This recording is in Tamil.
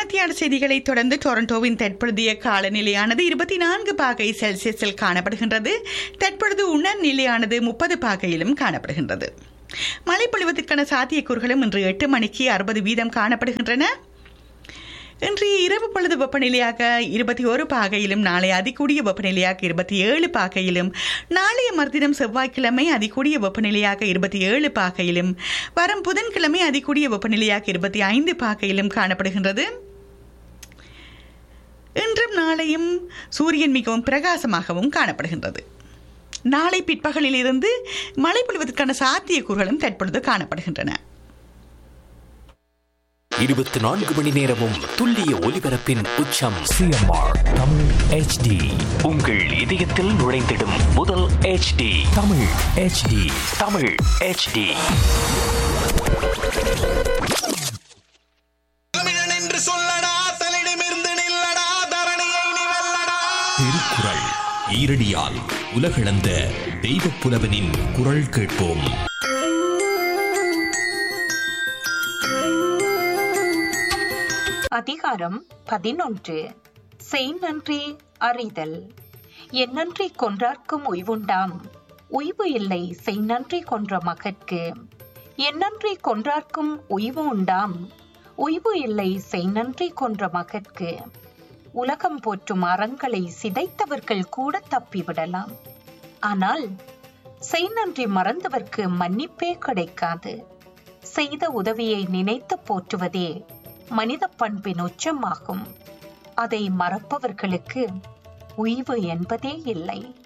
மனத்தியான செய்திகளை தொடர்ந்து டொரண்டோவின் தற்பொழுதைய காலநிலையானது இருபத்தி நான்கு பாகை செல்சியஸில் காணப்படுகின்றது தற்பொழுது உணர் நிலையானது முப்பது பாகையிலும் காணப்படுகின்றது மழை பொழிவதற்கான சாத்தியக்கூறுகளும் இன்று எட்டு மணிக்கு அறுபது வீதம் காணப்படுகின்றன இன்றைய இரவு பொழுது வெப்பநிலையாக இருபத்தி ஒரு பாகையிலும் நாளை அதிகூடிய வெப்பநிலையாக இருபத்தி ஏழு பாகையிலும் நாளைய மறுதினம் செவ்வாய்க்கிழமை அதிகூடிய வெப்பநிலையாக இருபத்தி ஏழு பாகையிலும் வரும் புதன்கிழமை அதிகூடிய வெப்பநிலையாக இருபத்தி ஐந்து பாகையிலும் காணப்படுகின்றது இன்றும் நாளையும் சூரியன் மிகவும் பிரகாசமாகவும் காணப்படுகின்றது நாளை பிற்பகலில் இருந்து மழை பொழிவதற்கான சாத்தியக்கூறுகளும் தற்பொழுது காணப்படுகின்றன இருபத்தி நான்கு மணி நேரமும் துல்லிய ஒலிபரப்பின் உச்சம் சிஎம்ஆர் தமிழ் ஹெச்டி உங்கள் இதயத்தில் நுழைந்திடும் முதல் HD Tamil HD Tamil HD தமிழன் என்று சொல்லடா தலிடமிருந்து நில்லடா தரணியை நீ வெல்லடா திருக்குறள் ஈரடியால் உலகளந்த தெய்வப் புலவனின் குரல் கேட்போம் அதிகாரம் பதினொன்று செய்நன்றி அறிதல் என்னன்றி கொன்றார்க்கும் உய்வுண்டாம் உய்வு இல்லை செய்நன்றி கொன்ற மகற்கு என்னன்றி கொன்றார்க்கும் உய்வு உண்டாம் உய்வு இல்லை செய்நன்றி கொன்ற மகற்கு உலகம் போற்றும் அறங்களை சிதைத்தவர்கள் கூட தப்பிவிடலாம் ஆனால் செய்நன்றி மறந்தவர்க்கு மன்னிப்பே கிடைக்காது செய்த உதவியை நினைத்து போற்றுவதே மனித பண்பின் உச்சமாகும் அதை மறப்பவர்களுக்கு உய்வு என்பதே இல்லை